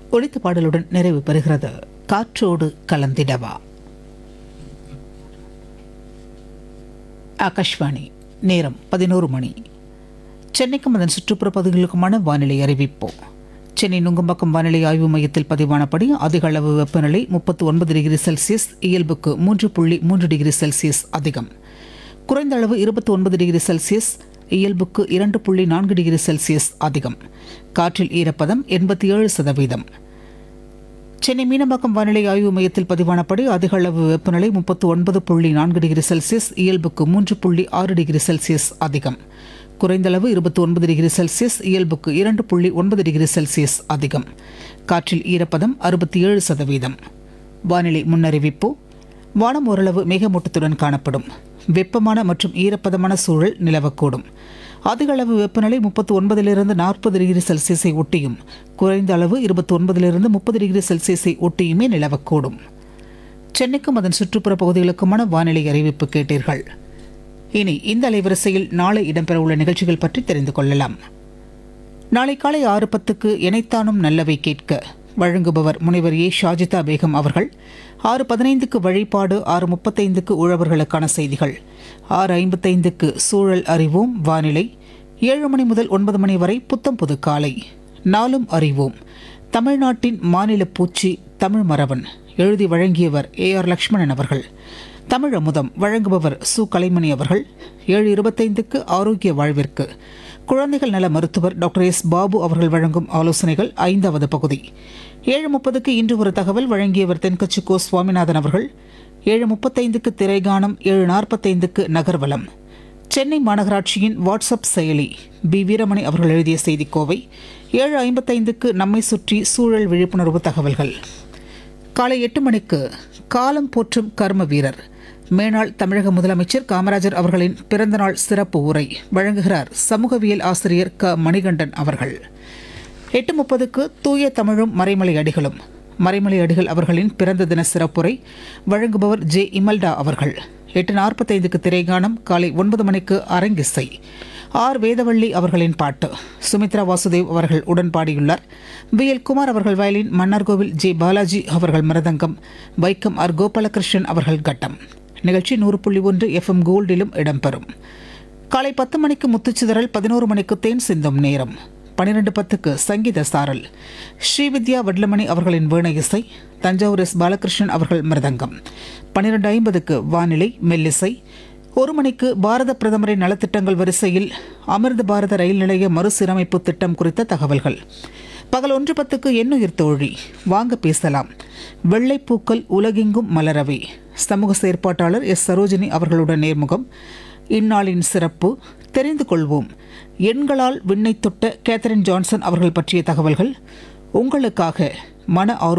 ஒளித்த பாடலுடன் நிறைவு பெறுகிறது காற்றோடு கலந்திடவா ஆகாஷ்வாணி நேரம் பதினோரு மணி சென்னைக்கும் அதன் சுற்றுப்புற பகுதிகளுக்குமான வானிலை அறிவிப்போம் சென்னை நுங்கம்பாக்கம் வானிலை ஆய்வு மையத்தில் பதிவானபடி அதிக அளவு வெப்பநிலை முப்பத்து ஒன்பது டிகிரி செல்சியஸ் இயல்புக்கு மூன்று புள்ளி மூன்று டிகிரி செல்சியஸ் அதிகம் குறைந்த அளவு இருபத்தி ஒன்பது டிகிரி செல்சியஸ் இயல்புக்கு இரண்டு புள்ளி நான்கு டிகிரி செல்சியஸ் அதிகம் காற்றில் ஈரப்பதம் எண்பத்தி ஏழு சதவீதம் சென்னை மீனம்பாக்கம் வானிலை ஆய்வு மையத்தில் பதிவானபடி அதிக அளவு வெப்பநிலை முப்பத்து ஒன்பது புள்ளி நான்கு டிகிரி செல்சியஸ் இயல்புக்கு மூன்று புள்ளி ஆறு டிகிரி செல்சியஸ் அதிகம் குறைந்த அளவு இருபத்தி ஒன்பது டிகிரி செல்சியஸ் இயல்புக்கு இரண்டு புள்ளி ஒன்பது டிகிரி செல்சியஸ் அதிகம் காற்றில் ஈரப்பதம் அறுபத்தி ஏழு சதவீதம் வானிலை முன்னறிவிப்பு வானம் ஓரளவு மேகமூட்டத்துடன் காணப்படும் வெப்பமான மற்றும் ஈரப்பதமான சூழல் நிலவக்கூடும் அதிக அளவு வெப்பநிலை முப்பத்தி ஒன்பதிலிருந்து நாற்பது டிகிரி செல்சியஸை ஒட்டியும் குறைந்த அளவு இருபத்தி ஒன்பதிலிருந்து முப்பது டிகிரி செல்சியஸை ஒட்டியுமே நிலவக்கூடும் சென்னைக்கும் அதன் சுற்றுப்புற பகுதிகளுக்குமான வானிலை அறிவிப்பு கேட்டீர்கள் இனி இந்த அலைவரிசையில் நாளை இடம்பெறவுள்ள நிகழ்ச்சிகள் பற்றி தெரிந்து கொள்ளலாம் நாளை காலை ஆறு பத்துக்கு இணைத்தானும் நல்லவை கேட்க வழங்குபவர் முனைவர் ஏ ஷாஜிதா பேகம் அவர்கள் ஆறு பதினைந்துக்கு வழிபாடு ஆறு முப்பத்தைந்துக்கு உழவர்களுக்கான செய்திகள் ஆறு ஐம்பத்தைந்துக்கு சூழல் அறிவோம் வானிலை ஏழு மணி முதல் ஒன்பது மணி வரை புத்தம் புது காலை நாளும் அறிவோம் தமிழ்நாட்டின் மாநில பூச்சி தமிழ் மரவன் எழுதி வழங்கியவர் ஏ ஆர் லக்ஷ்மணன் அவர்கள் தமிழ் அமுதம் வழங்குபவர் சு கலைமணி அவர்கள் ஏழு இருபத்தைந்துக்கு ஆரோக்கிய வாழ்விற்கு குழந்தைகள் நல மருத்துவர் டாக்டர் எஸ் பாபு அவர்கள் வழங்கும் ஆலோசனைகள் ஐந்தாவது பகுதி ஏழு முப்பதுக்கு இன்று ஒரு தகவல் வழங்கியவர் தென்கட்சி கோ சுவாமிநாதன் அவர்கள் ஏழு முப்பத்தைந்துக்கு திரைகானம் ஏழு நாற்பத்தைந்துக்கு நகர்வலம் சென்னை மாநகராட்சியின் வாட்ஸ்அப் செயலி பி வீரமணி அவர்கள் எழுதிய செய்திக்கோவை ஏழு ஐம்பத்தைந்துக்கு நம்மை சுற்றி சூழல் விழிப்புணர்வு தகவல்கள் காலை எட்டு மணிக்கு காலம் போற்றும் கர்ம வீரர் மேனாள் தமிழக முதலமைச்சர் காமராஜர் அவர்களின் பிறந்தநாள் சிறப்பு உரை வழங்குகிறார் சமூகவியல் ஆசிரியர் க மணிகண்டன் அவர்கள் எட்டு முப்பதுக்கு தூய தமிழும் மறைமலை அடிகளும் மறைமலை அடிகள் அவர்களின் பிறந்த தின சிறப்புரை வழங்குபவர் ஜே இமல்டா அவர்கள் எட்டு நாற்பத்தைந்துக்கு திரைகானம் காலை ஒன்பது மணிக்கு அரங்கிசை ஆர் வேதவள்ளி அவர்களின் பாட்டு சுமித்ரா வாசுதேவ் அவர்கள் உடன் பாடியுள்ளார் பி எல் குமார் அவர்கள் வயலின் மன்னார்கோவில் ஜே பாலாஜி அவர்கள் மிருதங்கம் வைக்கம் ஆர் கோபாலகிருஷ்ணன் அவர்கள் கட்டம் நிகழ்ச்சி நூறு புள்ளி ஒன்று எஃப்எம் கோல்டிலும் இடம்பெறும் காலை பத்து மணிக்கு முத்துச்சிதறல் பதினோரு மணிக்கு தேன் சிந்தும் நேரம் பன்னிரெண்டு பத்துக்கு சங்கீத சாரல் ஸ்ரீவித்யா வட்லமணி அவர்களின் வீண இசை தஞ்சாவூர் எஸ் பாலகிருஷ்ணன் அவர்கள் மிருதங்கம் பன்னிரெண்டு ஐம்பதுக்கு வானிலை மெல்லிசை ஒரு மணிக்கு பாரத பிரதமரின் நலத்திட்டங்கள் வரிசையில் அமிர்த பாரத ரயில் நிலைய மறுசீரமைப்பு திட்டம் குறித்த தகவல்கள் பகல் ஒன்று பத்துக்கு எண்ணுயிர் தோழி வாங்க பேசலாம் வெள்ளைப்பூக்கள் உலகெங்கும் மலரவே சமூக செயற்பாட்டாளர் எஸ் சரோஜினி அவர்களுடன் நேர்முகம் இந்நாளின் சிறப்பு தெரிந்து கொள்வோம் எண்களால் விண்ணை தொட்ட கேத்தரின் ஜான்சன் அவர்கள் பற்றிய தகவல்கள் உங்களுக்காக மன ஆரோக்கிய